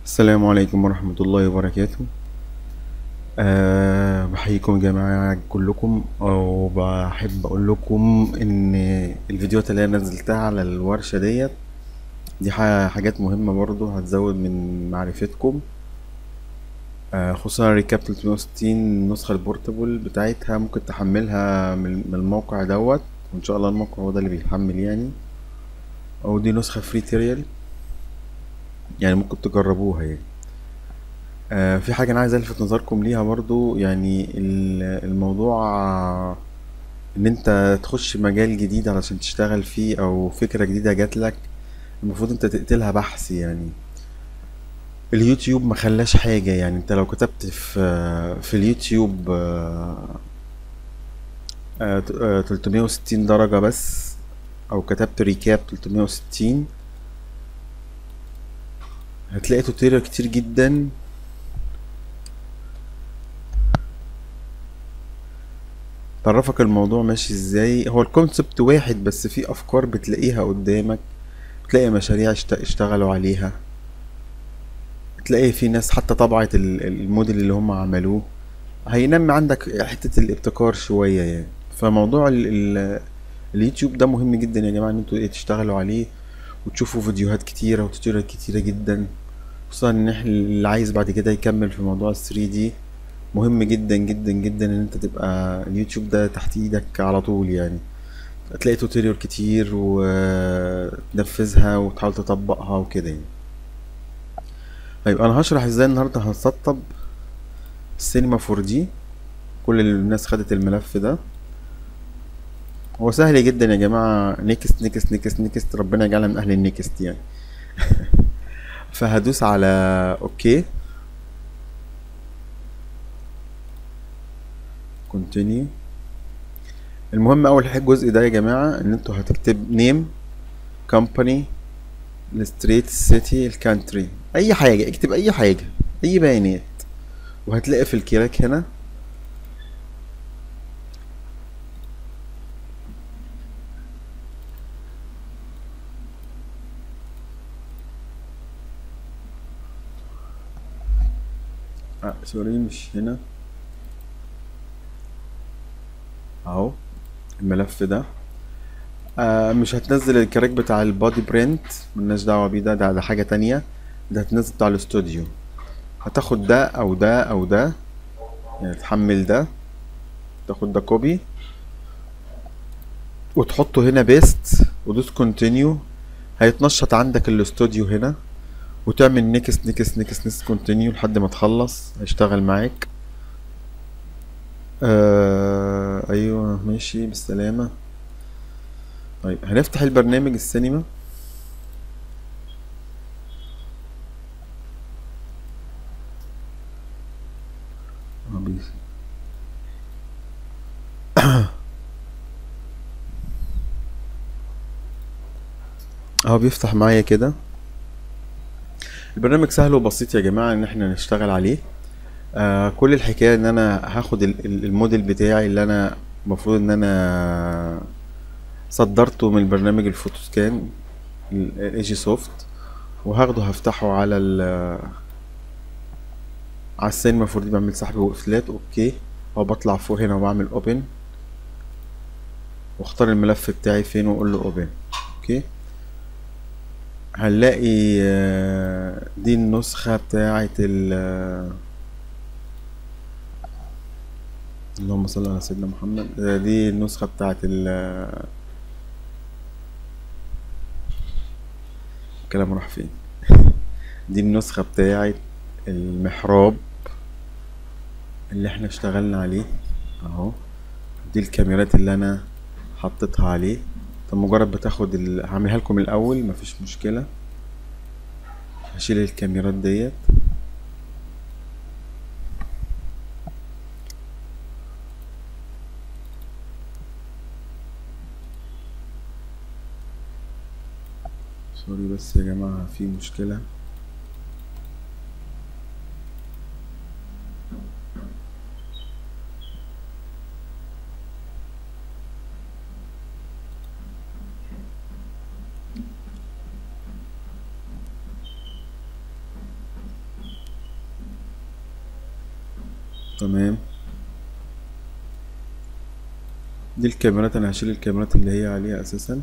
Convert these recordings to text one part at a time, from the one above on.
السلام عليكم ورحمة الله وبركاته أه بحييكم يا جماعة كلكم وبحب أقول لكم إن الفيديوهات اللي أنا نزلتها على الورشة ديت دي ح- حاجات مهمة برضو هتزود من معرفتكم أه خصوصا ريكاب 360 النسخة البورتable بتاعتها ممكن تحملها من من الموقع دوت وإن شاء الله الموقع هو ده اللي بيحمل يعني أو دي نسخة فري تيريال يعني ممكن تجربوها يعني آه في حاجة أنا عايز ألفت نظركم ليها برضو يعني ال- الموضوع آه، إن أنت تخش مجال جديد علشان تشتغل فيه أو فكرة جديدة جاتلك المفروض أنت تقتلها بحث يعني اليوتيوب ما خلاش حاجة يعني أنت لو كتبت في في اليوتيوب آه، آه، ت- آه، 360 درجة بس أو كتبت ريكاب 360 هتلاقي توتوريال كتير جدا تعرفك الموضوع ماشي ازاي هو الكونسبت واحد بس في افكار بتلاقيها قدامك بتلاقي مشاريع اشت- اشتغلوا عليها تلاقي في ناس حتى طبعت ال- الموديل اللي هم عملوه هينمي عندك حتة الابتكار شوية يعني فموضوع ال ال اليوتيوب ده مهم جدا يا جماعة ان انتوا ايه تشتغلوا عليه وتشوفوا فيديوهات كتيرة وتوتوريال كتيرة جدا خصوصا ان احنا اللي عايز بعد كده يكمل في موضوع ال 3 دي مهم جدا جدا جدا ان انت تبقى اليوتيوب ده تحت ايدك على طول يعني هتلاقي توتوريال كتير وتنفذها وتحاول تطبقها وكده يعني طيب انا هشرح ازاي النهارده هنسطب السينما 4 دي كل الناس خدت الملف ده هو سهل جدا يا جماعة نيكست نيكست نيكست نيكست ربنا يجعلنا من اهل النيكست يعني فهدوس على اوكي كونتينيو المهم اول حاجه الجزء ده يا جماعه ان انتوا هتكتب نيم كومباني الستريت السيتي الكانتري اي حاجه اكتب اي حاجه اي بيانات وهتلاقي في الكراك هنا آه سوري مش هنا اهو الملف ده آه مش هتنزل الكراك بتاع البادي برينت ملناش دعوه بيه ده ده, ده حاجه تانية ده هتنزل بتاع الاستوديو هتاخد ده او ده او ده يعني تحمل ده تاخد ده كوبي وتحطه هنا بيست ودوس كونتينيو هيتنشط عندك الاستوديو هنا وتعمل نيكست نيكست نيكست نيكست كونتينيو لحد ما تخلص هيشتغل معاك آه ايوه ماشي بالسلامة طيب هنفتح البرنامج السينما آه، بي- اهو بيفتح معايا كده البرنامج سهل وبسيط يا جماعة ان احنا نشتغل عليه آه كل الحكاية ان انا هاخد ال- ال- الموديل بتاعي اللي انا المفروض ان انا صدرته من برنامج الفوتوسكان الايجي سوفت وهاخده هفتحه على ال على السينما المفروض بعمل سحب وقفلات اوكي او بطلع فوق هنا وبعمل اوبن واختار الملف بتاعي فين واقول له اوبن اوكي هنلاقي آه، دي النسخة بتاعة ال اللهم صل على سيدنا محمد آه، دي النسخة بتاعة ال الكلام راح فين دي النسخة بتاعة المحراب اللي احنا اشتغلنا عليه اهو دي الكاميرات اللي انا حطيتها عليه طب مجرد بتاخد ال... هعملها لكم الاول مفيش مشكلة هشيل الكاميرات ديت سوري بس يا جماعة في مشكلة تمام دي الكاميرات انا هشيل الكاميرات اللي هي عليها اساسا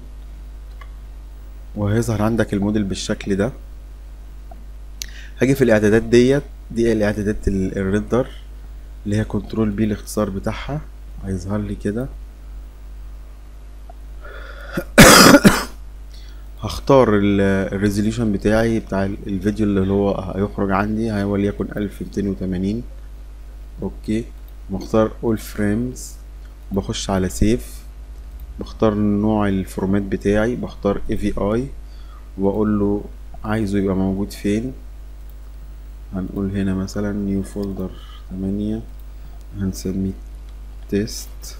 وهيظهر عندك الموديل بالشكل ده هاجي في الاعدادات ديت دي الاعدادات ال- الريندر اللي هي كنترول بي الاختصار بتاعها هيظهر لي كده هختار الريزوليوشن بتاعي بتاع ال- الفيديو اللي هو هيخرج عندي هي وليكن 1280 اوكي بختار all frames بخش على سيف بختار نوع الفورمات بتاعي بختار AVI واقول له عايزه يبقى موجود فين هنقول هنا مثلا نيو فولدر 8 هنسميه تيست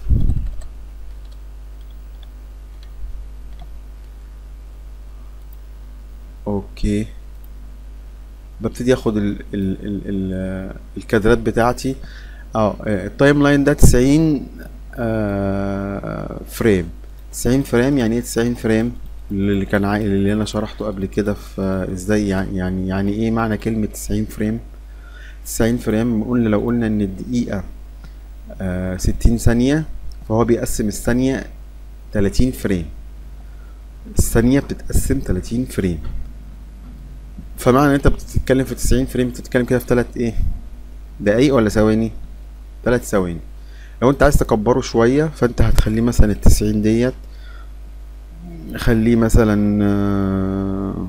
اوكي ببتدي اخد ال ال ال ال الكادرات بتاعتي اه التايم لاين ده 90 آه فريم 90 فريم يعني ايه 90 فريم اللي كان عا... اللي انا شرحته قبل كده في آه، ازاي يعني يعني يعني ايه معنى كلمة 90 فريم 90 فريم قلنا لو قلنا ان الدقيقة آه 60 ثانية فهو بيقسم الثانية 30 فريم الثانية بتتقسم 30 فريم فمعنى ان انت بتتكلم في 90 فريم بتتكلم كده في تلات ايه دقايق ولا ثواني تلات ثواني لو انت عايز تكبره شوية فانت هتخليه مثلا التسعين ديت خليه مثلا آه،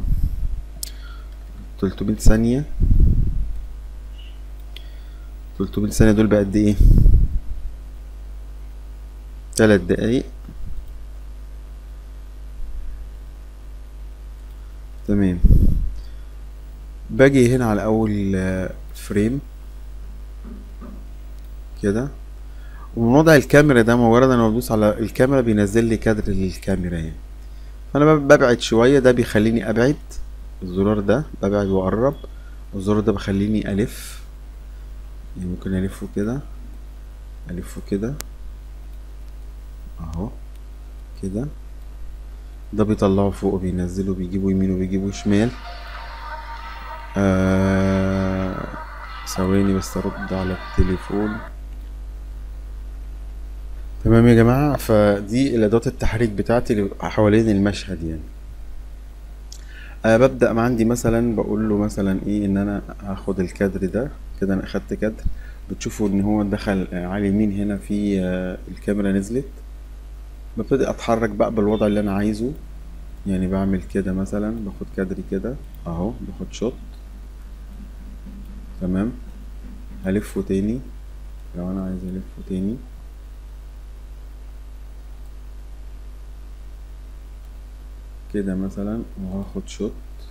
300 ثانية 300 ثانية دول بقد ايه تلات دقايق تمام باجي هنا على اول آه، فريم كده ومن وضع الكاميرا ده مجرد انا بدوس على الكاميرا بينزل لي كادر للكاميرا يعني فانا ب- ببعد شويه ده بيخليني ابعد الزرار ده ببعد واقرب والزرار ده بخليني الف يعني ممكن الفه كده الفه كده اهو كده ده بيطلعه فوق وبينزله بيجيبه يمين وبيجيبه شمال آه ثواني بس ارد على التليفون تمام يا جماعة فدي الأدوات التحريك بتاعتي اللي حوالين المشهد يعني أه ببدأ ما عندي مثلا بقول له مثلا ايه ان انا هاخد الكادر ده كده انا اخدت كادر بتشوفوا ان هو دخل آه، على اليمين هنا في آه، الكاميرا نزلت ببتدي اتحرك بقى بالوضع اللي انا عايزه يعني بعمل كده مثلا باخد كادري كده اهو باخد شوت تمام هلفه تاني لو انا عايز الفه تاني كده مثلا وهاخد شوت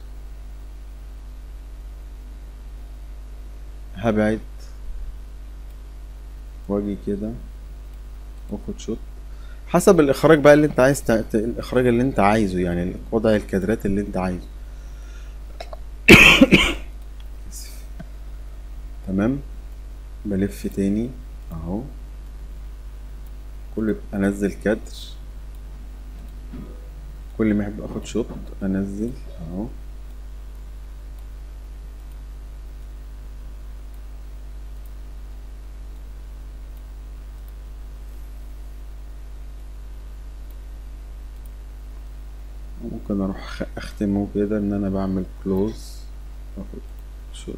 هبعد واجي كده واخد شوت حسب الاخراج بقى اللي انت عايز تع- ت- الاخراج اللي انت عايزه يعني وضع الكادرات اللي انت عايزه آسف. تمام بلف تاني اهو كل انزل كادر كل ما احب اخد شوت انزل اهو ممكن اروح خ- اختمه كده ان انا بعمل كلوز واخد شوت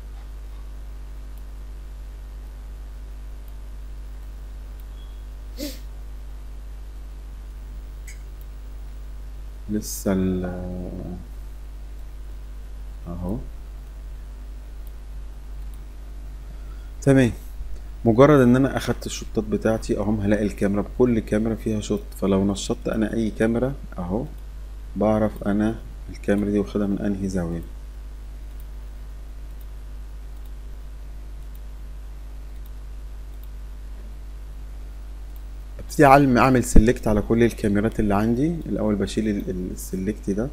لسه ال اهو تمام مجرد ان انا اخدت الشوطات بتاعتي اهم هلاقي الكاميرا كل كاميرا فيها شوط فلو نشطت انا اي كاميرا اهو بعرف انا الكاميرا دي واخدها من انهي زاوية ابتدي اعلم اعمل سيلكت على كل الكاميرات اللي عندي الاول بشيل ال- ال- السيلكت ده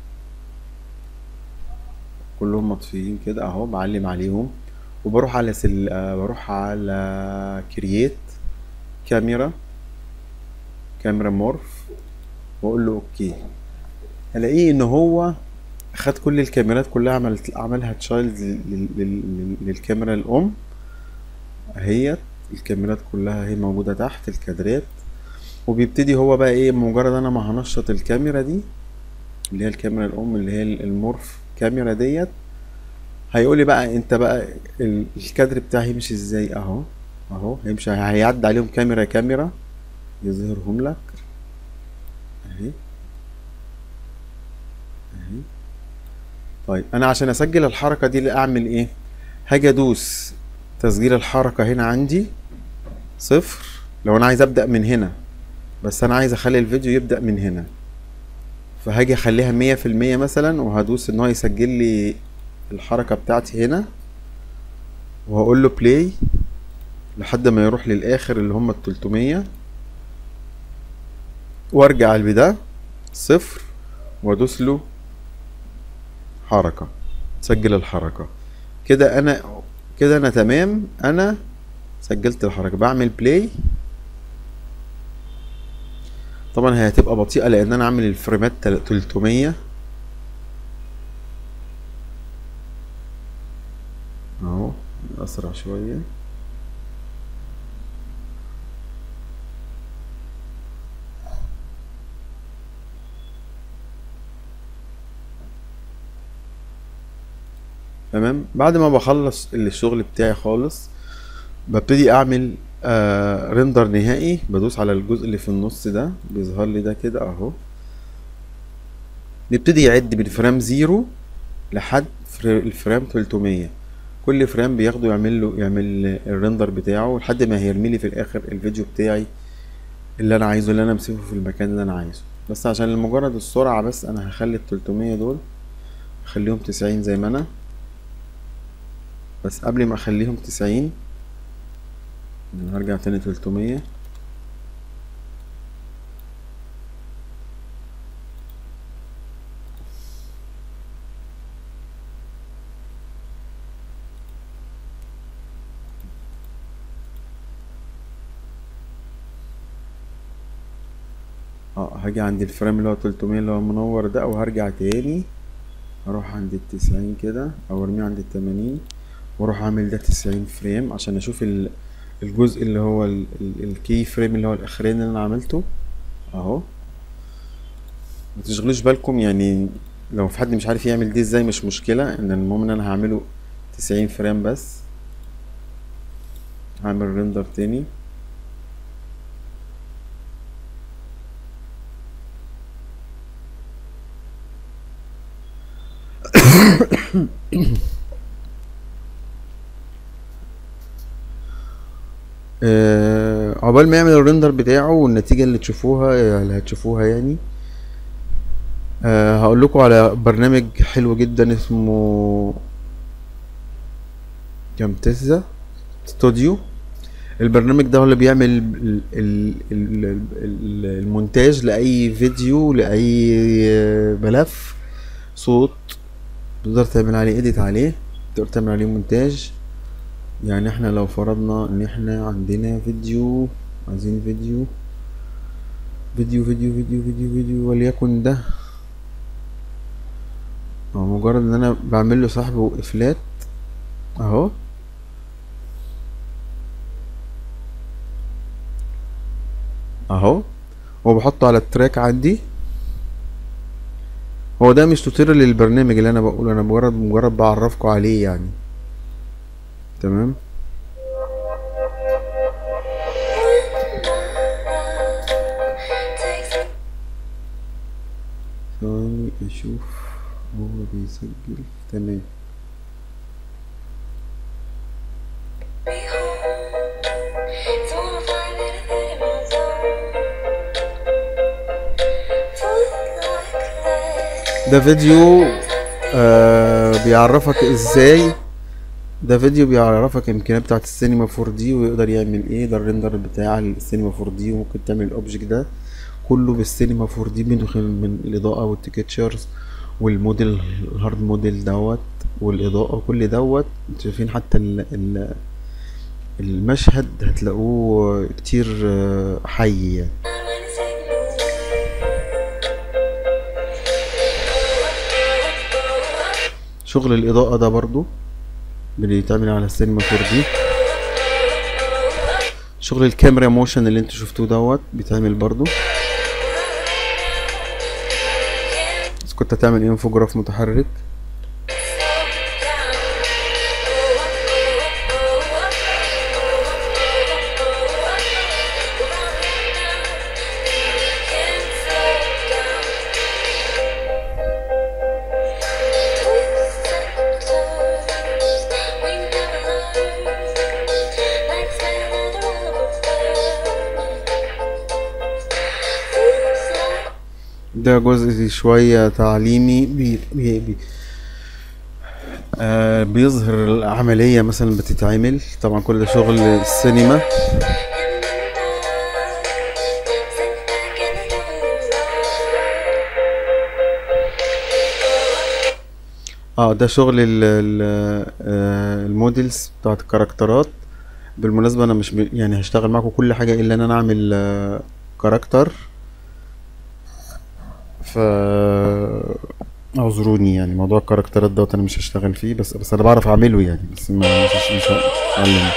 كلهم مطفيين كده اهو بعلم عليهم وبروح على سل... آه، بروح على كرييت كاميرا كاميرا مورف واقول له اوكي الاقيه ان هو خد كل الكاميرات كلها عملت عملها تشايلد للكاميرا الام اهيت الكاميرات كلها هي موجودة تحت الكادرات وبيبتدي هو بقى ايه مجرد انا ما هنشط الكاميرا دي اللي هي الكاميرا الام اللي هي المورف كاميرا ديت هيقولي بقى انت بقى ال- الكادر بتاعي يمشي ازاي اهو اهو هيمشي هيعدي عليهم كاميرا كاميرا يظهرهم لك اهي اهي طيب انا عشان اسجل الحركة دي اللي اعمل ايه هاجي ادوس تسجيل الحركة هنا عندي صفر لو انا عايز ابدأ من هنا بس انا عايز اخلي الفيديو يبدأ من هنا فهاجي اخليها مية في المية مثلا وهدوس ان هو يسجل لي الحركة بتاعتي هنا وهقول له بلاي لحد ما يروح للاخر اللي هم التلتمية وارجع لده صفر وادوس له حركة سجل الحركة كده انا كده انا تمام انا سجلت الحركة بعمل بلاي طبعا هي هتبقى بطيئة لان انا عامل الفريمات تل- 300 اهو اسرع شوية تمام بعد ما بخلص الشغل بتاعي خالص ببتدي اعمل آه ريندر نهائي بدوس على الجزء اللي في النص ده بيظهر لي ده كده اهو بيبتدي يعد من فريم زيرو لحد فر- الفريم 300 كل فريم بياخده يعمل له يعمل الريندر بتاعه لحد ما هيرمي لي في الاخر الفيديو بتاعي اللي انا عايزه اللي انا امسكه في المكان اللي انا عايزه بس عشان لمجرد السرعة بس انا هخلي ال 300 دول اخليهم 90 زي ما انا بس قبل ما اخليهم 90 هرجع تاني 300 اه هاجي عند الفريم اللي هو 300 اللي هو منور ده وهرجع تاني هروح عند التسعين كده او ارميه عند التمانين واروح اعمل ده تسعين فريم عشان اشوف ال- الجزء اللي هو ال- ال- الكي فريم اللي هو الاخراني اللي انا عملته اهو ما تشغلوش بالكم يعني لو في حد مش عارف يعمل دي ازاي مش مشكلة ان المهم ان انا هعمله تسعين فريم بس هعمل ريندر تاني آه، عقبال ما يعمل الريندر بتاعه والنتيجة اللي تشوفوها اللي هتشوفوها يعني أه هقول لكم على برنامج حلو جدا اسمه كامتيزا ستوديو البرنامج ده هو اللي بيعمل ال- ال- ال- ال- المونتاج لأي فيديو لأي ملف صوت تقدر تعمل عليه اديت عليه تقدر تعمل عليه مونتاج يعني احنا لو فرضنا ان احنا عندنا فيديو عايزين فيديو فيديو فيديو فيديو فيديو فيديو وليكن ده هو مجرد ان انا بعمل له سحب وقفلات اهو اهو وبحطه على التراك عندي هو ده مش توتيريال للبرنامج اللي انا بقوله انا مجرد مجرد بعرفكم عليه يعني تمام ثواني اشوف هو بيسجل تمام ده فيديو آه بيعرفك ازاي ده فيديو بيعرفك الامكانيات بتاعت السينما 4 دي ويقدر يعمل ايه ده الريندر بتاع السينما 4 دي وممكن تعمل الاوبجكت ده كله بالسينما 4 دي من خلال من الاضاءه والتكتشرز والموديل الهارد موديل دوت والاضاءه وكل دوت انتوا شايفين حتى ال ال المشهد هتلاقوه كتير آه، حي يعني شغل الإضاءة ده برضو بيتعمل على السينما 4 دي شغل الكاميرا موشن اللي انتوا شفتوه دوت بيتعمل برضو بس كنت هتعمل انفوجراف متحرك ده جزء شوية تعليمي بي بي بي آه بيظهر العملية مثلا بتتعمل طبعا كل ده شغل السينما اه ده شغل ال ال آه الموديلز بتاعت الكاركترات بالمناسبة انا مش ب... يعني هشتغل معاكم كل حاجة الا ان انا اعمل آه كاركتر ف اعذروني يعني موضوع الكاركترات دوت انا مش هشتغل فيه بس بس انا بعرف اعمله يعني بس ما مش مش هتعلم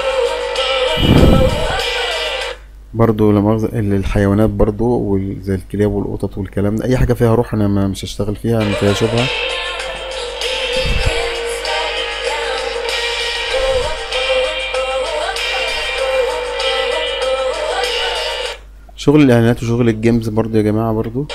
برضو لما مؤاخذة ال- الحيوانات برضو وال- زي الكلاب والقطط والكلام ده اي حاجة فيها روح انا ما مش هشتغل فيها انا فيها شبهة شغل الاعلانات وشغل الجيمز برضو يا جماعة برضو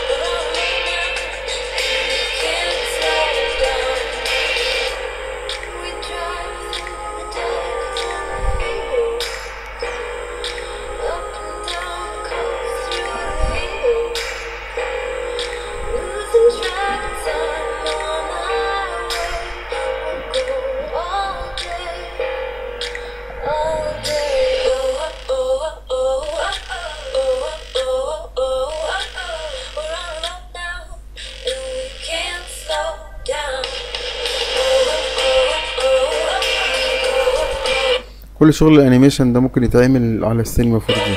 كل شغل الانيميشن ده ممكن يتعمل على السينما 4 دي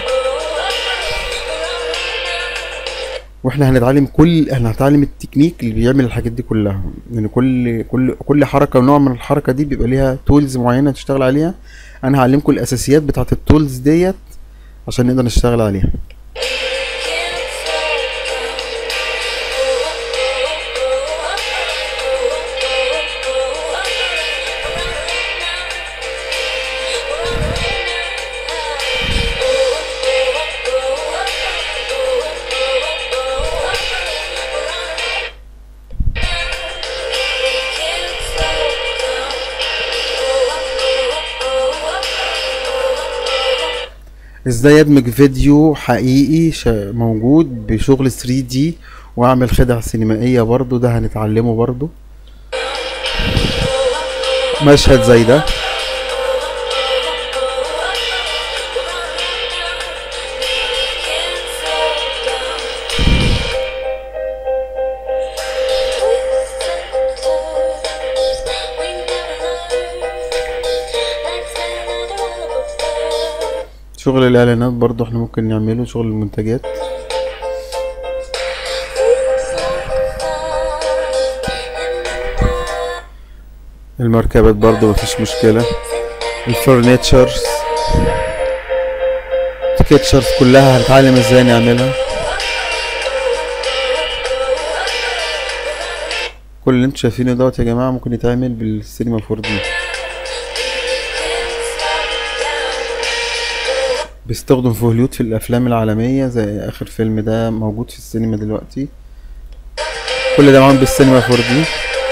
واحنا هنتعلم كل احنا هنتعلم التكنيك اللي بيعمل الحاجات دي كلها يعني كل كل كل حركه ونوع من الحركه دي بيبقى ليها تولز معينه تشتغل عليها انا هعلمكم الاساسيات بتاعه التولز ديت عشان نقدر نشتغل عليها ازاي ادمج فيديو حقيقي شا- موجود بشغل 3 دي واعمل خدع سينمائيه برضو ده هنتعلمه برضو مشهد زي ده شغل الاعلانات برضو احنا ممكن نعمله شغل المنتجات المركبات برضو مفيش مشكله الفرنيتشرز سكتشرز كلها هنتعلم ازاي نعملها كل اللي انتوا شايفينه دوت يا جماعه ممكن يتعمل بالسينما 4 دي بيستخدم في هوليود في الافلام العالميه زي اخر فيلم ده موجود في السينما دلوقتي كل ده معمول بالسينما 4 دي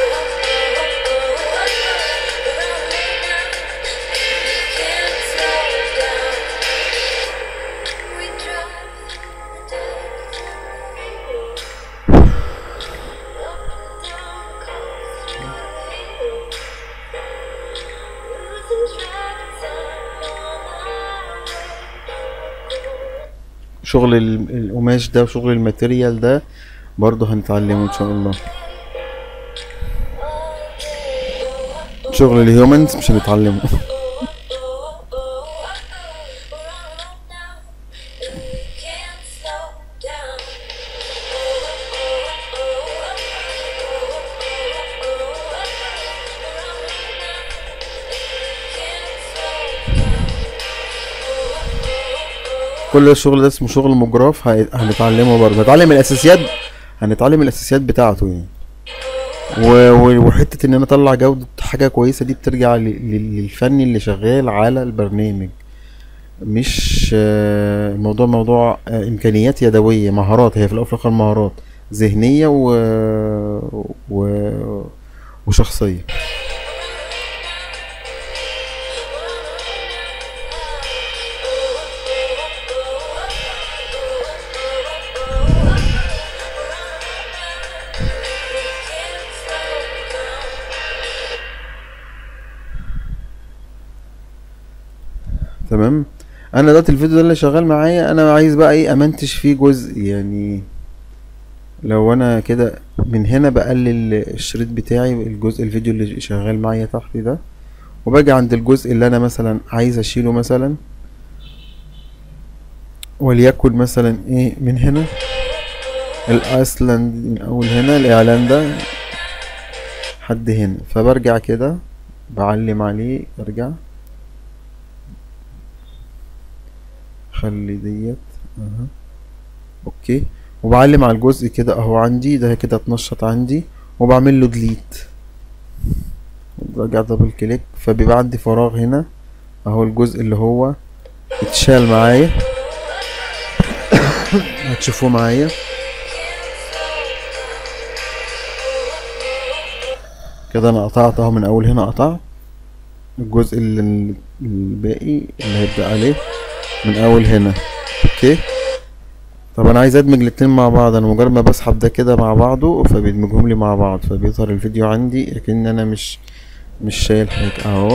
شغل ال- القماش ده وشغل الماتيريال ده برضه هنتعلمه ان شاء الله شغل الهيومنز مش هنتعلمه كل الشغل ده اسمه شغل مجراف هي- هنتعلمه برضه هنتعلم الاساسيات هنتعلم الاساسيات بتاعته يعني و- و- وحته ان انا اطلع جوده حاجه كويسه دي بترجع ل- لل- للفني اللي شغال على البرنامج مش آه، الموضوع موضوع آه، امكانيات يدويه مهارات هي في الاول وفي الاخر مهارات ذهنيه و... و... وشخصيه تمام انا دلوقتي الفيديو ده اللي شغال معايا انا عايز بقى ايه امنتج فيه جزء يعني لو انا كده من هنا بقلل الشريط بتاعي الجزء الفيديو اللي شغال معايا تحت ده وباجي عند الجزء اللي انا مثلا عايز اشيله مثلا وليكن مثلا ايه من هنا الايسلاند من اول هنا الاعلان ده حد هنا فبرجع كده بعلم عليه ارجع خلي ديت اها اوكي وبعلم على الجزء كده اهو عندي ده كده اتنشط عندي وبعمل له ديليت برجع دبل كليك فبيبقى عندي فراغ هنا اهو الجزء اللي هو اتشال معايا هتشوفوه معايا كده انا قطعت اهو من اول هنا قطعت الجزء اللي الباقي اللي هيبدأ عليه من اول هنا اوكي طب انا عايز ادمج الاتنين مع بعض انا مجرد ما بسحب ده كده مع بعضه فبيدمجهم لي مع بعض فبيظهر الفيديو عندي لكن انا مش مش شايل حاجه اهو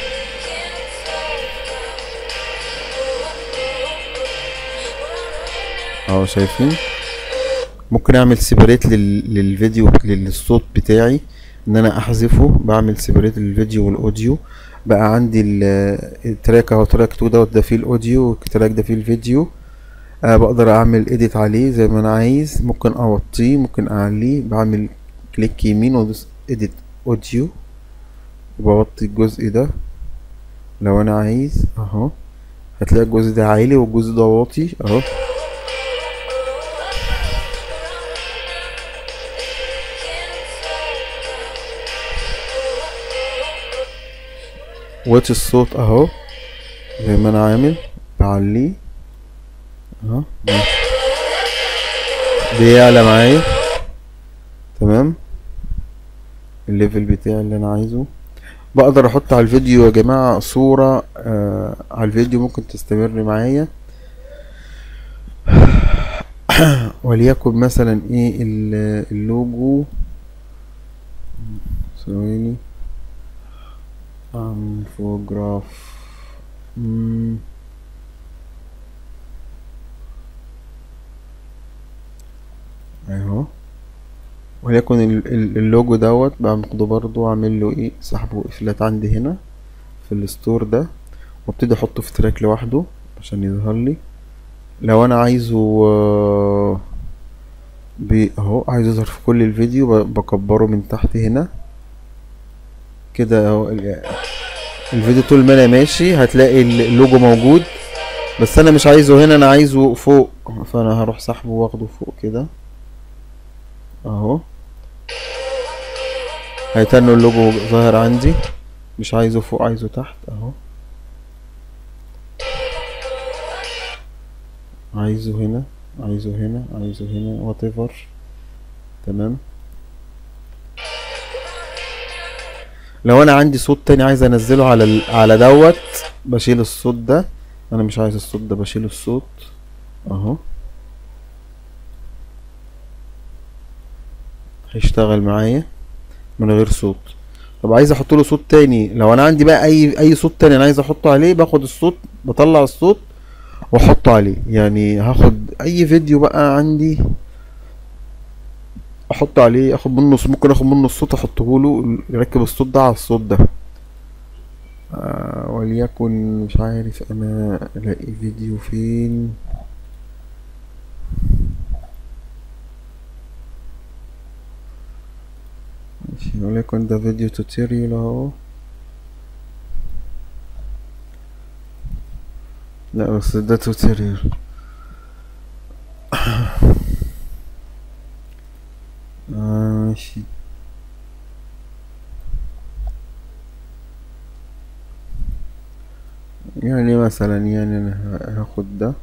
اهو شايفين ممكن اعمل سيبريت لل... للفيديو للصوت بتاعي ان انا احذفه بعمل سيبريت للفيديو والاوديو بقى عندي ال- التراك اهو تراك 2 دوت ده فيه الاوديو والتراك ده فيه الفيديو أه بقدر اعمل اديت عليه زي ما انا عايز ممكن اوطيه ممكن اعليه بعمل كليك يمين وادوس اديت اوديو وبوطي الجزء ده لو انا عايز اهو هتلاقي الجزء ده عالي والجزء ده واطي اهو واتش الصوت اهو زي ما انا عامل بعليه اهو بيعلى معايا تمام الليفل بتاعي اللي انا عايزه بقدر احط على الفيديو يا جماعة صورة آه على الفيديو ممكن تستمر معايا وليكن مثلا ايه ال- اللوجو ثواني انفوجراف مم. اهو وليكن ال- ال- اللوجو دوت باخده برضو اعمل له ايه سحب وقفلات عندي هنا في الستور ده وابتدي احطه في تراك لوحده عشان يظهر لي لو انا عايزه آه، بي اهو عايز يظهر في كل الفيديو ب- بكبره من تحت هنا كده اهو ال- الفيديو طول ما انا ماشي هتلاقي ال- اللوجو موجود بس انا مش عايزه هنا انا عايزه فوق فانا هروح سحبه واخده فوق كده اهو هيتنوا اللوجو ظاهر عندي مش عايزه فوق عايزه تحت اهو عايزه هنا عايزه هنا عايزه هنا whatever تمام لو انا عندي صوت تاني عايز انزله على ال... على دوت بشيل الصوت ده انا مش عايز الصوت ده بشيل الصوت اهو هيشتغل معايا من غير صوت طب عايز احط له صوت تاني لو انا عندي بقى اي اي صوت تاني انا عايز احطه عليه باخد الصوت بطلع الصوت واحطه عليه يعني هاخد اي فيديو بقى عندي احط عليه اخد منه ممكن اخد منه الصوت احطه له يركب الصوت ده على الصوت ده آه وليكن مش عارف انا الاقي فيديو فين ماشي وليكن ده فيديو توتوريال اهو لا بس ده توتوريال آه ماشي يعني مثلا يعني انا ه- هاخد ده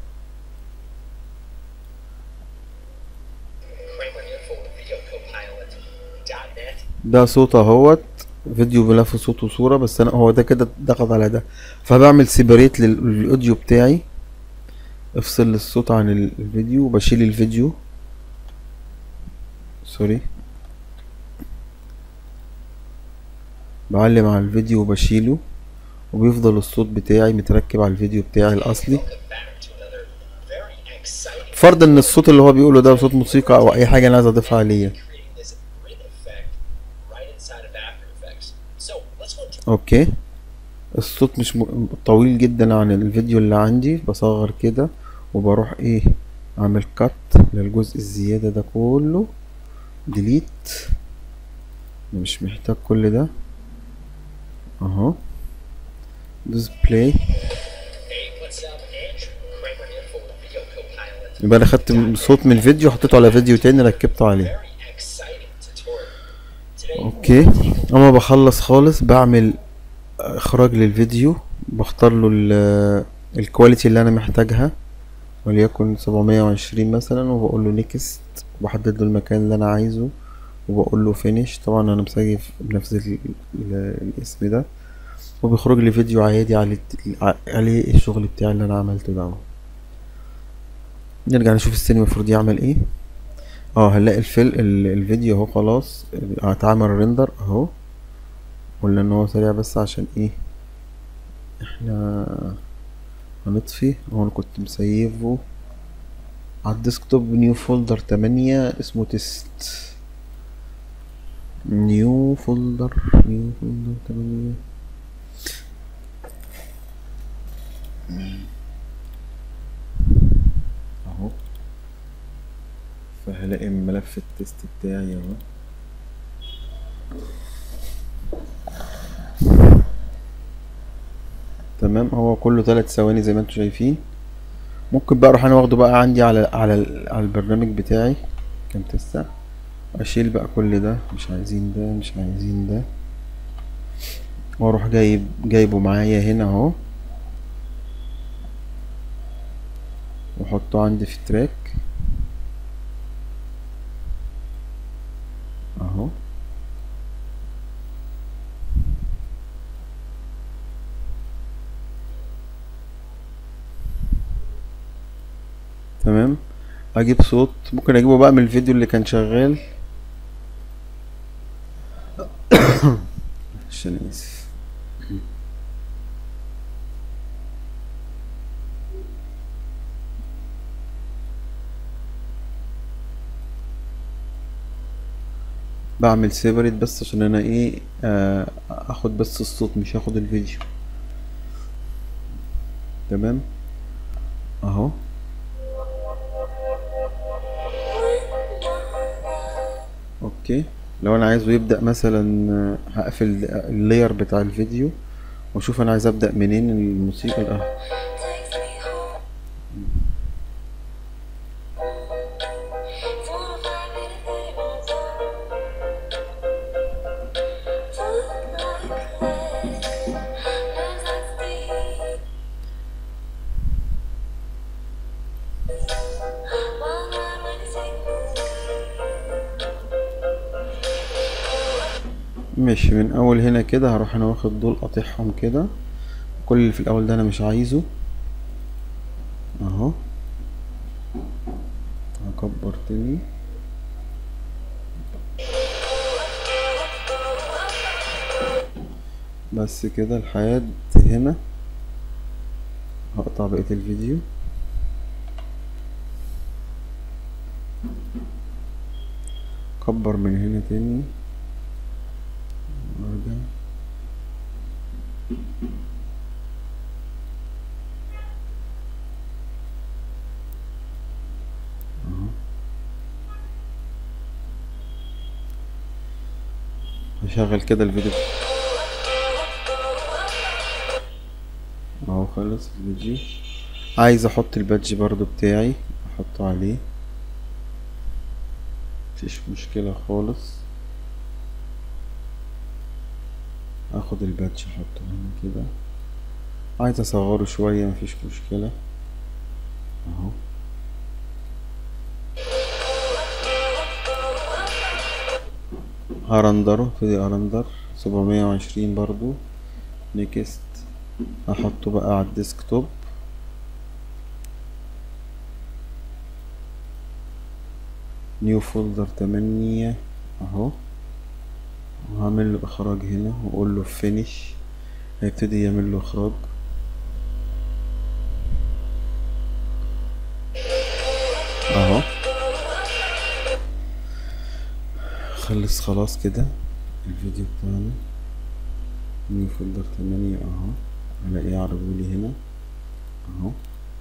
Kramer Info Video Copilot dot net. ده صوت اهوت فيديو بلف صوت وصورة بس انا هو ده كده ضغط على ده فبعمل سيبريت للاوديو بتاعي افصل الصوت عن ال- الفيديو وبشيل الفيديو سوري بعلم على الفيديو وبشيله وبيفضل الصوت بتاعي متركب على الفيديو بتاعي الاصلي Welcome back to another very exciting فرض ان الصوت اللي هو بيقوله ده صوت موسيقى او اي حاجة انا عايز اضيفها عليه creating this grid effect right inside of After Effects. So let's go to اوكي الصوت مش م... طويل جدا عن الفيديو اللي عندي بصغر كده وبروح ايه اعمل كات للجزء الزيادة ده كله ديليت مش محتاج كل ده اهو دوس بلاي Hey, what's up? Andrew Kramer Info Video Copilot. يبقى انا خدت صوت من الفيديو حطيته على فيديو تاني ركبته عليه Very exciting tutorial. Today, اوكي اما بخلص خالص بعمل اخراج للفيديو بختار له ال- الكواليتي اللي انا محتاجها وليكن 720 مثلا وبقول له نيكست وبحدد له المكان اللي انا عايزه وبقول له فينيش طبعا انا مسيف بنفس ال- ال- الاسم ده وبيخرج لي فيديو عادي على الت- ع- عليه الشغل بتاعي اللي انا عملته ده اهو. نرجع نشوف السينما المفروض يعمل ايه اه هنلاقي الفيل ال- الفيديو اهو خلاص هتعمل ريندر اهو قلنا ان هو سريع بس عشان ايه احنا هنطفي هو انا كنت مسيفه على الديسكتوب نيو فولدر تمانية اسمه تيست نيو فولدر نيو فولدر تمانية اهو فهلاقي ملف التيست بتاعي اهو تمام هو كله ثلاث ثواني زي ما انتم شايفين ممكن بقى اروح انا واخده بقى عندي على على ال- على البرنامج بتاعي كام تسع اشيل بقى كل ده مش عايزين ده مش عايزين ده واروح جايب جايبه معايا هنا اهو واحطه عندي في تراك اهو تمام اجيب صوت ممكن اجيبه بقى من الفيديو اللي كان شغال عشان اسف بعمل سيبريت بس عشان انا ايه آه، اخد بس الصوت مش هاخد الفيديو تمام اهو اوكي لو انا عايزه يبدأ مثلا آه، هقفل اللاير بتاع الفيديو واشوف انا عايز ابدأ منين الموسيقى اه Takes me home. Four or five minutes later, Look like this, lives like Steve. One night when you take ماشي من اول هنا كده هروح انا واخد دول قاطعهم كده كل اللي في الاول ده انا مش عايزه اهو هكبر تاني بس كده لحد هنا هقطع بقية الفيديو كبر من هنا تاني وارجع اهو هشغل كده الفيديو اهو خلص الفيديو عايز احط البادج برضو بتاعي احطه عليه مفيش مشكلة خالص اخد البادج احطه هنا كده عايز اصغره شوية مفيش مشكلة اهو هرندره ابتدي ارندر سبعمية وعشرين برضو نيكست احطه بقى على الديسكتوب نيو فولدر تمانية اهو وهعمل له اخراج هنا واقول له فينيش هيبتدي يعمل له اخراج اهو خلص خلاص كده الفيديو بتاعنا نيو فولدر تمانية اهو هلاقيه عربولي هنا اهو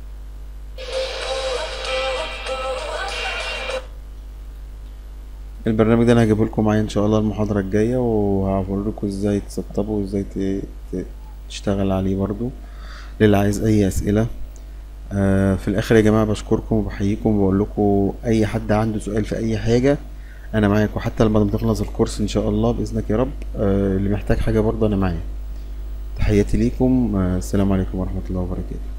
البرنامج ده انا هجيبه لكم معايا ان شاء الله المحاضرة الجاية وهوريكم ازاي تسطبه وازاي ت- ت- تشتغل عليه برضو للي عايز اي اسئلة آه في الاخر يا جماعة بشكركم وبحييكم وبقول لكم اي حد عنده سؤال في اي حاجة انا معاكم حتى لما تخلص الكورس ان شاء الله باذنك يا رب آه اللي محتاج حاجة برضه انا معايا تحياتي ليكم آه السلام عليكم ورحمة الله وبركاته